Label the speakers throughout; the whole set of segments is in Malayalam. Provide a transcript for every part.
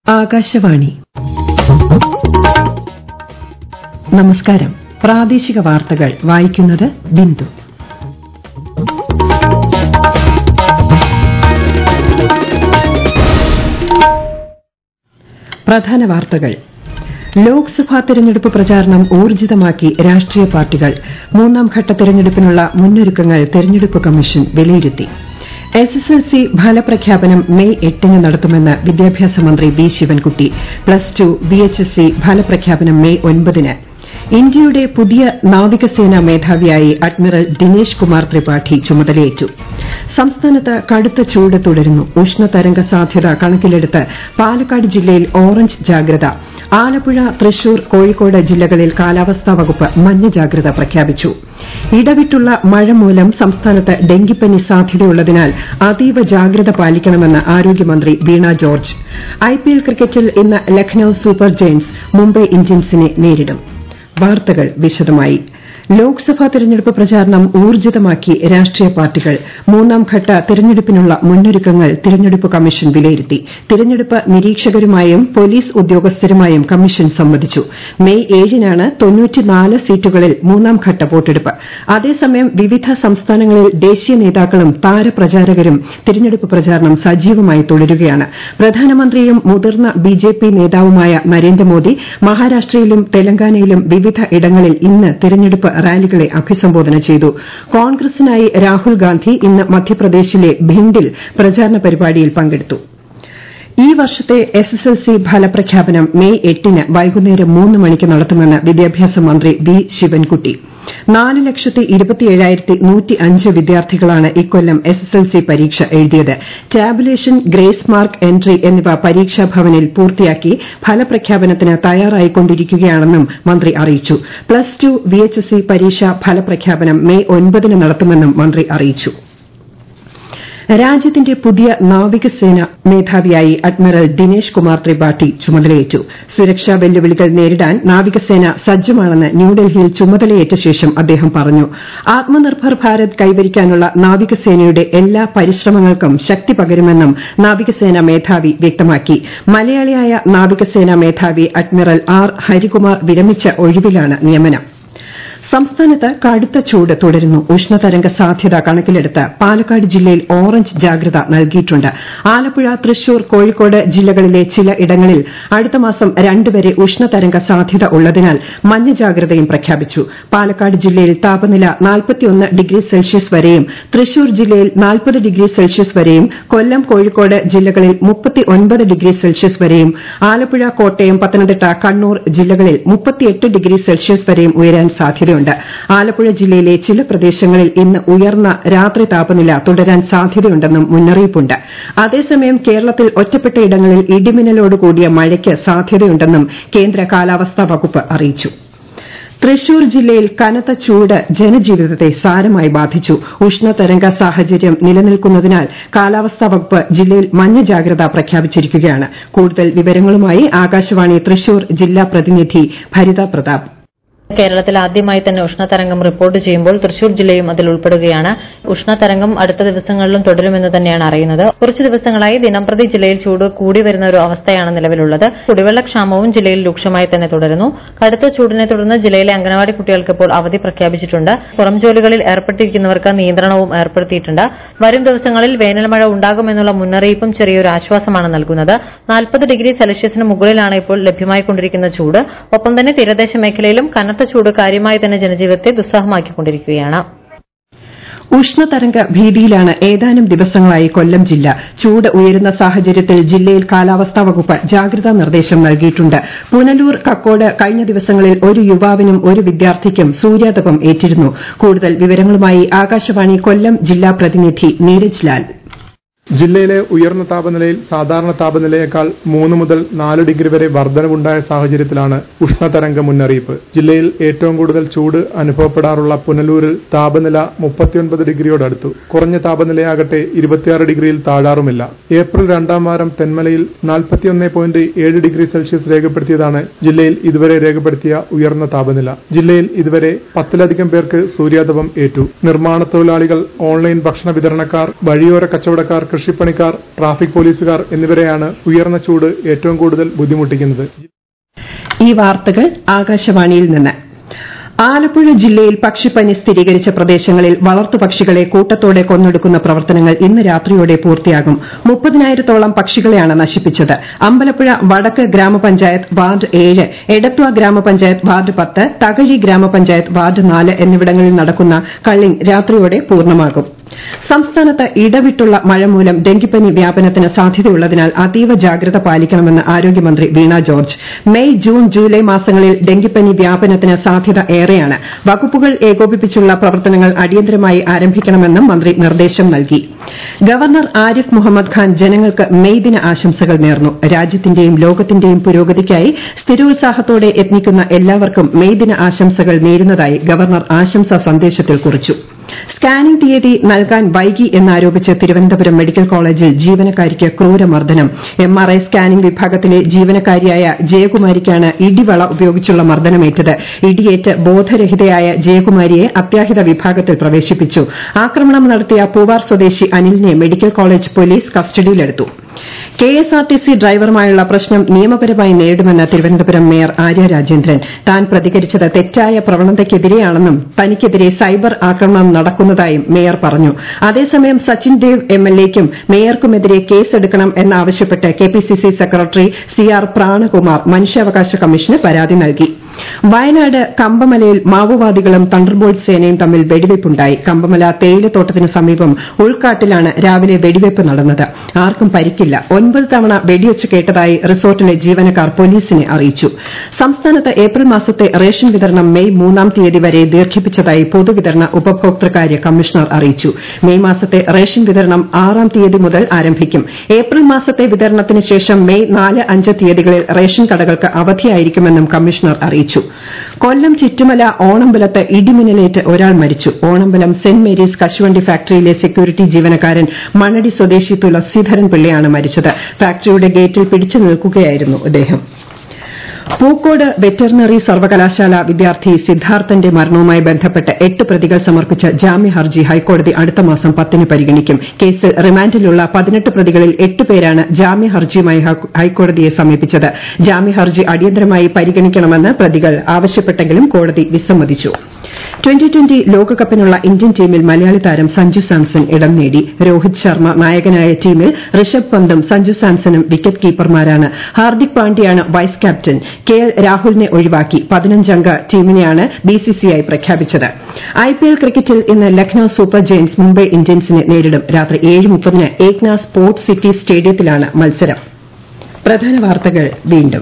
Speaker 1: ആകാശവാണി നമസ്കാരം പ്രാദേശിക വാർത്തകൾ വായിക്കുന്നത് ബിന്ദു പ്രധാന വാർത്തകൾ ലോക്സഭാ തെരഞ്ഞെടുപ്പ് പ്രചാരണം ഊർജിതമാക്കി രാഷ്ട്രീയ പാർട്ടികൾ മൂന്നാം ഘട്ട തെരഞ്ഞെടുപ്പിനുള്ള മുന്നൊരുക്കങ്ങൾ തെരഞ്ഞെടുപ്പ് കമ്മീഷൻ വിലയിരുത്തി എസ്എസ്എൽസി ഫലപ്രഖ്യാപനം മെയ് എട്ടിന് നടത്തുമെന്ന് വിദ്യാഭ്യാസ മന്ത്രി V Sivankutty plus two VHSE ഫലപ്രഖ്യാപനം മെയ് ഒൻപതിന് ഇന്ത്യയുടെ പുതിയ നാവികസേനാ മേധാവിയായി അഡ്മിറൽ ദിനേശ് കുമാർ ത്രിപാഠി ചുമതലയേറ്റു സംസ്ഥാനത്ത് കടുത്ത ചൂട് തുടരുന്നു ഉഷ്ണതരംഗ സാധ്യത കണക്കിലെടുത്ത് പാലക്കാട് ജില്ലയിൽ ഓറഞ്ച് ജാഗ്രത ആലപ്പുഴ തൃശൂർ കോഴിക്കോട് ജില്ലകളിൽ കാലാവസ്ഥാ വകുപ്പ് മഞ്ഞ ജാഗ്രത പ്രഖ്യാപിച്ചു ഇടവിട്ടുള്ള മഴ മൂലം സംസ്ഥാനത്ത് ഡെങ്കിപ്പനി സാധ്യതയുള്ളതിനാൽ അതീവ ജാഗ്രത പാലിക്കണമെന്ന് ആരോഗ്യമന്ത്രി വീണ ജോർജ് ഐപിഎൽ ക്രിക്കറ്റിൽ ഇന്ന് ലക്നൌ സൂപ്പർ ജയന്റ്സ് മുംബൈ ഇന്ത്യൻസിനെ നേരിടും വാർത്തകൾ വിശദമായി ലോക്സഭാ തെരഞ്ഞെടുപ്പ് പ്രചാരണം ഊർജിതമാക്കി രാഷ്ട്രീയ പാർട്ടികൾ മൂന്നാം ഘട്ട തെരഞ്ഞെടുപ്പിനുള്ള മുന്നൊരുക്കങ്ങൾ തെരഞ്ഞെടുപ്പ് കമ്മീഷൻ വിലയിരുത്തി തെരഞ്ഞെടുപ്പ് നിരീക്ഷകരുമായും പോലീസ് ഉദ്യോഗസ്ഥരുമായും കമ്മീഷൻ സംവദിച്ചു മെയ് ഏഴിനാണ് സീറ്റുകളിൽ മൂന്നാം ഘട്ട വോട്ടെടുപ്പ് അതേസമയം വിവിധ സംസ്ഥാനങ്ങളിൽ ദേശീയ നേതാക്കളും താരപ്രചാരകരും തെരഞ്ഞെടുപ്പ് പ്രചാരണം സജീവമായി തുടരുകയാണ് പ്രധാനമന്ത്രിയും മുതിർന്ന ബിജെപി നേതാവുമായ നരേന്ദ്രമോദി മഹാരാഷ്ട്രയിലും തെലങ്കാനയിലും വിവിധ ഇടങ്ങളിൽ ഇന്ന് തെരഞ്ഞെടുപ്പ് റാലികളെ അഭിസംബോധന ചെയ്തു കോൺഗ്രസിനായി രാഹുൽ ഗാന്ധി ഇന്ന് മധ്യപ്രദേശിലെ ഭിൻഡിൽ പ്രചാരണ പരിപാടിയിൽ പങ്കെടുത്തു ഈ വർഷത്തെ എസ്എസ്എൽസി ഫലപ്രഖ്യാപനം മെയ് എട്ടിന് വൈകുന്നേരം മൂന്ന് മണിക്ക് നടത്തുമെന്ന് വിദ്യാഭ്യാസ മന്ത്രി വി ശിവൻകുട്ടി നാല് ലക്ഷത്തി ഇരുപത്തിയേഴായിരത്തി നൂറ്റി അഞ്ച് വിദ്യാർത്ഥികളാണ് ഇക്കൊല്ലം എസ്എസ്എൽസി പരീക്ഷ എഴുതിയത് ടാബുലേഷൻ ഗ്രേസ് മാർക്ക് എൻട്രി എന്നിവ പരീക്ഷാ ഭവനിൽ പൂർത്തിയാക്കി ഫലപ്രഖ്യാപനത്തിന് തയ്യാറായിക്കൊണ്ടിരിക്കുകയാണെന്നും മന്ത്രി അറിയിച്ചു പ്ലസ് ടു വിഎച്ച്എസ്സി പരീക്ഷാ ഫലപ്രഖ്യാപനം മെയ് ഒൻപതിന് നടത്തുമെന്നും മന്ത്രി അറിയിച്ചു രാജ്യത്തിന്റെ പുതിയ നാവികസേന മേധാവിയായി അഡ്മിറൽ ദിനേശ് കുമാർ ത്രിപാഠി ചുമതലയേറ്റു സുരക്ഷാ വെല്ലുവിളികൾ നേരിടാൻ നാവികസേന സജ്ജമാണെന്ന് ന്യൂഡൽഹിയിൽ ചുമതലയേറ്റ ശേഷം അദ്ദേഹം പറഞ്ഞു ആത്മനിർഭർ ഭാരത് കൈവരിക്കാനുള്ള നാവികസേനയുടെ എല്ലാ പരിശ്രമങ്ങൾക്കും ശക്തി പകരുമെന്നും നാവികസേന മേധാവി വ്യക്തമാക്കി മലയാളിയായ നാവികസേനാ മേധാവി അഡ്മിറൽ ആർ ഹരികുമാർ വിരമിച്ച ഒഴിവിലാണ് നിയമനം സംസ്ഥാനത്ത് കടുത്ത ചൂട് തുടരുന്നു ഉഷ്ണതരംഗ സാധ്യത കണക്കിലെടുത്ത് പാലക്കാട് ജില്ലയിൽ ഓറഞ്ച് ജാഗ്രത നൽകിയിട്ടുണ്ട് ആലപ്പുഴ തൃശൂർ കോഴിക്കോട് ജില്ലകളിലെ ചില ഇടങ്ങളിൽ അടുത്ത മാസം രണ്ട് വരെ ഉഷ്ണതരംഗ സാധ്യത ഉള്ളതിനാൽ മഞ്ഞ ജാഗ്രതയും പ്രഖ്യാപിച്ചു പാലക്കാട് ജില്ലയിൽ താപനില ഡിഗ്രി സെൽഷ്യസ് വരെയും തൃശൂർ ജില്ലയിൽ നാൽപ്പത് ഡിഗ്രി സെൽഷ്യസ് വരെയും കൊല്ലം കോഴിക്കോട് ജില്ലകളിൽ ഡിഗ്രി സെൽഷ്യസ് വരെയും ആലപ്പുഴ കോട്ടയം പത്തനംതിട്ട കണ്ണൂർ ജില്ലകളിൽ ഡിഗ്രി സെൽഷ്യസ് വരെയും ഉയരാൻ സാധ്യതയുണ്ട് സാധ്യതയുണ്ട് ആലപ്പുഴ ജില്ലയിലെ ചില പ്രദേശങ്ങളിൽ ഇന്ന് ഉയർന്ന രാത്രി താപനില തുടരാൻ സാധ്യതയുണ്ടെന്നും മുന്നറിയിപ്പുണ്ട് അതേസമയം കേരളത്തിൽ ഒറ്റപ്പെട്ട ഇടങ്ങളിൽ ഇടിമിന്നലോടുകൂടിയ മഴയ്ക്ക് സാധ്യതയുണ്ടെന്നും കേന്ദ്ര കാലാവസ്ഥാ വകുപ്പ് അറിയിച്ചു തൃശൂർ ജില്ലയിൽ കനത്ത ചൂട് ജനജീവിതത്തെ സാരമായി ബാധിച്ചു ഉഷ്ണതരംഗ സാഹചര്യം നിലനിൽക്കുന്നതിനാൽ കാലാവസ്ഥാ വകുപ്പ് ജില്ലയിൽ മഞ്ഞ ജാഗ്രത പ്രഖ്യാപിച്ചിരിക്കുകയാണ് കൂടുതൽ വിവരങ്ങളുമായി ആകാശവാണി തൃശൂർ ജില്ലാ പ്രതിനിധി ഭരിത പ്രതാപ്
Speaker 2: കേരളത്തിൽ ആദ്യമായി തന്നെ ഉഷ്ണതരംഗം റിപ്പോർട്ട് ചെയ്യുമ്പോൾ തൃശൂർ ജില്ലയും അതിൽ ഉൾപ്പെടുകയാണ് ഉഷ്ണതരംഗം അടുത്ത ദിവസങ്ങളിലും തുടരുമെന്ന് തന്നെയാണ് അറിയുന്നത് കുറച്ചു ദിവസങ്ങളായി ദിനംപ്രതി ജില്ലയിൽ ചൂട് കൂടി വരുന്ന ഒരു അവസ്ഥയാണ് നിലവിലുള്ളത് കുടിവെള്ളക്ഷാമവും ജില്ലയിൽ രൂക്ഷമായി തന്നെ തുടരുന്നു കടുത്ത ചൂടിനെ തുടർന്ന് ജില്ലയിലെ അംഗനവാടി കുട്ടികൾക്ക് ഇപ്പോൾ അവധി പ്രഖ്യാപിച്ചിട്ടുണ്ട് പുറം ജോലികളിൽ ഏർപ്പെട്ടിരിക്കുന്നവർക്ക് നിയന്ത്രണവും ഏർപ്പെടുത്തിയിട്ടുണ്ട് വരും ദിവസങ്ങളിൽ വേനൽ മഴ ഉണ്ടാകുമെന്നുള്ള മുന്നറിയിപ്പും ചെറിയൊരു ആശ്വാസമാണ് നൽകുന്നത് നാൽപ്പത് ഡിഗ്രി സെൽഷ്യസിന് മുകളിലാണ് ഇപ്പോൾ ലഭ്യമായിക്കൊണ്ടിരിക്കുന്ന ചൂട് ഒപ്പം തന്നെ തീരദേശ മേഖലയിലും കനത്ത ചൂട് കാര്യമായി തന്നെ ജനജീവിതത്തെ ദുസ്സഹമാക്കിക്കൊണ്ടിരിക്കുകയാണ്
Speaker 1: ഉഷ്ണതരംഗ ഭീതിയിലാണ് ഏതാനും ദിവസങ്ങളായി കൊല്ലം ജില്ല ചൂട് ഉയരുന്ന സാഹചര്യത്തിൽ ജില്ലയിൽ കാലാവസ്ഥാ വകുപ്പ് ജാഗ്രതാ നിർദ്ദേശം നൽകിയിട്ടുണ്ട് പുനലൂർ കക്കോട് കഴിഞ്ഞ ദിവസങ്ങളിൽ ഒരു യുവാവിനും ഒരു വിദ്യാർത്ഥിക്കും സൂര്യാതപം ഏറ്റിരുന്നു കൂടുതൽ വിവരങ്ങളുമായി ആകാശവാണി കൊല്ലം ജില്ലാ പ്രതിനിധി നീരജ് ലാൽ
Speaker 3: ജില്ലയിലെ ഉയർന്ന താപനിലയിൽ സാധാരണ താപനിലയേക്കാൾ മൂന്ന് മുതൽ നാല് ഡിഗ്രി വരെ വർധനവുണ്ടായ സാഹചര്യത്തിലാണ് ഉഷ്ണതരംഗ മുന്നറിയിപ്പ് ജില്ലയിൽ ഏറ്റവും കൂടുതൽ ചൂട് അനുഭവപ്പെടാറുള്ള പുനലൂരിൽ താപനില മുപ്പത്തിയൊൻപത് ഡിഗ്രിയോടടുത്തു കുറഞ്ഞ താപനിലയാകട്ടെ ഇരുപത്തിയാറ് ഡിഗ്രിയിൽ താഴാറുമില്ല ഏപ്രിൽ രണ്ടാം വാരം തെന്മലയിൽ നാൽപ്പത്തിയൊന്ന് പോയിന്റ് ഏഴ് ഡിഗ്രി സെൽഷ്യസ് രേഖപ്പെടുത്തിയതാണ് ജില്ലയിൽ ഇതുവരെ രേഖപ്പെടുത്തിയ ഉയർന്ന താപനില ജില്ലയിൽ ഇതുവരെ പത്തിലധികം പേർക്ക് സൂര്യാതപം ഏറ്റു നിർമ്മാണ തൊഴിലാളികൾ ഓൺലൈൻ ഭക്ഷണ വിതരണക്കാർ വഴിയോര കച്ചവടക്കാർ കൃഷിപ്പണിക്കാർ ട്രാഫിക് പോലീസുകാർ എന്നിവരെയാണ് ഉയർന്ന ചൂട് ഏറ്റവും കൂടുതൽ ബുദ്ധിമുട്ടിക്കുന്നത്
Speaker 1: ഈ വാർത്തകൾ ആകാശവാണിയിൽ നിന്ന് ആലപ്പുഴ ജില്ലയിൽ പക്ഷിപ്പനി സ്ഥിരീകരിച്ച പ്രദേശങ്ങളിൽ വളർത്തുപക്ഷികളെ കൂട്ടത്തോടെ കൊന്നൊടുക്കുന്ന പ്രവർത്തനങ്ങൾ ഇന്ന് രാത്രിയോടെ പൂർത്തിയാകും മുപ്പതിനായിരത്തോളം പക്ഷികളെയാണ് നശിപ്പിച്ചത് അമ്പലപ്പുഴ വടക്ക് ഗ്രാമപഞ്ചായത്ത് വാർഡ് ഏഴ് എടത്വ ഗ്രാമപഞ്ചായത്ത് വാർഡ് പത്ത് തകഴി ഗ്രാമപഞ്ചായത്ത് വാർഡ് നാല് എന്നിവിടങ്ങളിൽ നടക്കുന്ന കള്ളിംഗ് രാത്രിയോടെ പൂർണ്ണമാകും സംസ്ഥാനത്ത് ഇടവിട്ടുള്ള മഴ മൂലം ഡെങ്കിപ്പനി വ്യാപനത്തിന് സാധ്യതയുള്ളതിനാൽ അതീവ ജാഗ്രത പാലിക്കണമെന്ന് ആരോഗ്യമന്ത്രി Veena George May June July മാസങ്ങളിൽ ഡെങ്കിപ്പനി വ്യാപനത്തിന് സാധ്യത ഏറെയാണ് വകുപ്പുകൾ ഏകോപിപ്പിച്ചുള്ള പ്രവർത്തനങ്ങൾ അടിയന്തരമായി ആരംഭിക്കണമെന്നും മന്ത്രി നിർദ്ദേശം നൽകി ഗവർണർ ആരിഫ് മുഹമ്മദ് ഖാൻ ജനങ്ങൾക്ക് മെയ് ദിന ആശംസകൾ നേർന്നു രാജ്യത്തിന്റെയും ലോകത്തിന്റെയും പുരോഗതിക്കായി സ്ഥിരോത്സാഹത്തോടെ യത്നിക്കുന്ന എല്ലാവർക്കും മെയ് ദിന ആശംസകൾ നേരുന്നതായി ഗവർണർ ആശംസാ സന്ദേശത്തിൽ കുറിച്ചു സ്കാനിംഗ് തീയതി നൽകാൻ വൈകി എന്നാരോപിച്ച് തിരുവനന്തപുരം മെഡിക്കൽ കോളേജിൽ ജീവനക്കാരിക്ക് ക്രൂരമർദ്ദനം എംആർഐ സ്കാനിംഗ് വിഭാഗത്തിലെ ജീവനക്കാരിയായ ജയകുമാരിക്കാണ് ഇടിവള ഉപയോഗിച്ചുള്ള മർദ്ദനമേറ്റത് ഇടിയേറ്റ് ബോധരഹിതയായ ജയകുമാരിയെ അത്യാഹിത വിഭാഗത്തിൽ പ്രവേശിപ്പിച്ചു ആക്രമണം നടത്തിയ പൂവാർ സ്വദേശി അനിലിനെ മെഡിക്കൽ കോളേജ് പോലീസ് കസ്റ്റഡിയിലെടുത്തു കെഎസ്ആർടിസി ഡ്രൈവർമായുള്ള പ്രശ്നം നിയമപരമായി നേരിടുമെന്ന് തിരുവനന്തപുരം മേയർ ആര്യ രാജേന്ദ്രൻ താൻ പ്രതികരിച്ചത് തെറ്റായ പ്രവണതയ്ക്കെതിരെയാണെന്നും തനിക്കെതിരെ സൈബർ ആക്രമണം നടക്കുന്നതായും മേയർ പറഞ്ഞു അതേസമയം സച്ചിൻ ദേവ് എംഎൽഎയ്ക്കും മേയർക്കുമെതിരെ കേസെടുക്കണം എന്നാവശ്യപ്പെട്ട് KPCC secretary C R Pranakumar മനുഷ്യാവകാശ കമ്മീഷന് പരാതി നൽകി വയനാട് കമ്പമലയിൽ മാവോവാദികളും തണ്ടർബോൾട്ട് സേനയും തമ്മിൽ വെടിവയ്പുണ്ടായി കമ്പമല തേയിലത്തോട്ടത്തിന് സമീപം ഉൾക്കാട്ടിലാണ് രാവിലെ വെടിവയ്പ് നടന്നത് ആർക്കും പരിക്കില്ല ഒൻപത് തവണ വെടിവെച്ച് കേട്ടതായി റിസോർട്ടിലെ ജീവനക്കാർ പോലീസിനെ അറിയിച്ചു സംസ്ഥാനത്ത് ഏപ്രിൽ മാസത്തെ റേഷൻ വിതരണം മെയ് മൂന്നാം തീയതി വരെ ദീർഘിപ്പിച്ചതായി പൊതുവിതരണ ഉപഭോക്തൃകാര്യ കമ്മീഷണർ അറിയിച്ചു മെയ് മാസത്തെ റേഷൻ വിതരണം ആറാം തീയതി മുതൽ ആരംഭിക്കും ഏപ്രിൽ മാസത്തെ വിതരണത്തിന് ശേഷം മെയ് നാല് അഞ്ച് തീയതികളിൽ റേഷൻ കടകൾക്ക് അവധിയായിരിക്കുമെന്നും കമ്മീഷണർ അറിയിച്ചു കൊല്ലം ചിറ്റുമല ഓണമ്പലത്ത് ഇടിമിന്നലേറ്റ് ഒരാൾ മരിച്ചു ഓണമ്പലം സെന്റ് മേരീസ് കശുവണ്ടി ഫാക്ടറിയിലെ സെക്യൂരിറ്റി ജീവനക്കാരൻ മണടി സ്വദേശി തുളസീധരൻ പിള്ളയാണ് മരിച്ചത് ഫാക്ടറിയുടെ ഗേറ്റിൽ പിടിച്ചു നിൽക്കുകയായിരുന്നു അദ്ദേഹം പൂക്കോട് വെറ്ററിനറി സർവകലാശാല വിദ്യാർത്ഥി സിദ്ധാർത്ഥന്റെ മരണവുമായി ബന്ധപ്പെട്ട് എട്ട് പ്രതികൾ സമർപ്പിച്ച ജാമ്യ ഹർജി ഹൈക്കോടതി അടുത്ത മാസം പത്തിന് പരിഗണിക്കും കേസിൽ റിമാൻഡിലുള്ള പതിനെട്ട് പ്രതികളിൽ എട്ട് പേരാണ് ജാമ്യ ഹർജിയുമായി ഹൈക്കോടതിയെ സമീപിച്ചത് ജാമ്യ ഹർജി അടിയന്തരമായി പരിഗണിക്കണമെന്ന് പ്രതികൾ ആവശ്യപ്പെട്ടെങ്കിലും കോടതി വിസമ്മതിച്ചു ട്വന്റി ട്വന്റി ലോകകപ്പിനുള്ള ഇന്ത്യൻ ടീമിൽ മലയാളി താരം സഞ്ജു സാംസൺ ഇടം നേടി രോഹിത് ശർമ്മ നായകനായ ടീമിൽ ഋഷഭ് പന്തും സഞ്ജു സാംസണും വിക്കറ്റ് കീപ്പർമാരാണ് ഹാർദിക് പാണ്ഡ്യയാണ് വൈസ് ക്യാപ്റ്റൻ കെ എൽ രാഹുലിനെ ഒഴിവാക്കി പതിനഞ്ചംഗ ടീമിനെയാണ് ബിസിസിഐ പ്രഖ്യാപിച്ചത് ഐപിഎൽ ക്രിക്കറ്റിൽ ഇന്ന് ലക്നൌ സൂപ്പർ ജയന്റ്സ് മുംബൈ ഇന്ത്യൻസിനെ നേരിടും രാത്രി ഏഴ് മുപ്പതിന് ഏക്ന സ്പോർട്സ് സിറ്റി സ്റ്റേഡിയത്തിലാണ് മത്സരം പ്രധാന വാർത്തകൾ വീണ്ടും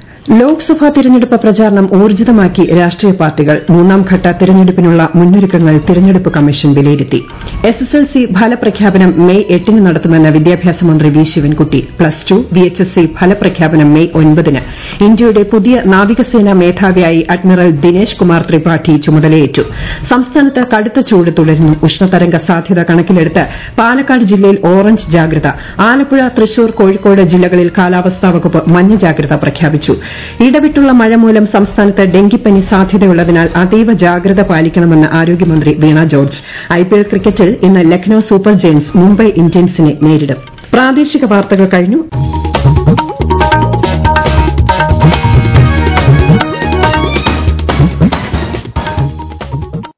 Speaker 1: ലോക്സഭാ തിരഞ്ഞെടുപ്പ് പ്രചാരണം ഊർജിതമാക്കി രാഷ്ട്രീയ പാർട്ടികൾ മൂന്നാംഘട്ട തിരഞ്ഞെടുപ്പിനുള്ള മുന്നൊരുക്കങ്ങൾ തിരഞ്ഞെടുപ്പ് കമ്മീഷൻ വിലയിരുത്തി എസ്എസ്എൽസി ഫലപ്രഖ്യാപനം മെയ് എട്ടിന് നടത്തുമെന്ന് വിദ്യാഭ്യാസ മന്ത്രി V Sivankutty plus two VHSE ഫലപ്രഖ്യാപനം മെയ് ഒൻപതിന് ഇന്ത്യയുടെ പുതിയ നാവികസേനാ മേധാവിയായി അഡ്മിറൽ ദിനേശ് കുമാർ ത്രിപാഠി ചുമതലയേറ്റു സംസ്ഥാനത്ത് കടുത്ത ചൂട് തുടരുന്നു ഉഷ്ണതരംഗ സാധ്യത കണക്കിലെടുത്ത് പാലക്കാട് ജില്ലയിൽ ഓറഞ്ച് ജാഗ്രത ആലപ്പുഴ തൃശൂർ കോഴിക്കോട് ജില്ലകളിൽ കാലാവസ്ഥാ വകുപ്പ് മഞ്ഞ ജാഗ്രത പ്രഖ്യാപിച്ചു ഇടവിട്ടുള്ള മഴ മൂലം സംസ്ഥാനത്ത് ഡെങ്കിപ്പനി സാധ്യതയുള്ളതിനാൽ അതീവ ജാഗ്രത പാലിക്കണമെന്ന് ആരോഗ്യമന്ത്രി വീണ ജോർജ് ഐപിഎൽ ക്രിക്കറ്റിൽ ഇന്ന് ലക്നൌ സൂപ്പർ ജയന്റ്സ് മുംബൈ ഇന്ത്യൻസിനെ നേരിടും പ്രാദേശിക വാർത്തകൾ കഴിഞ്ഞു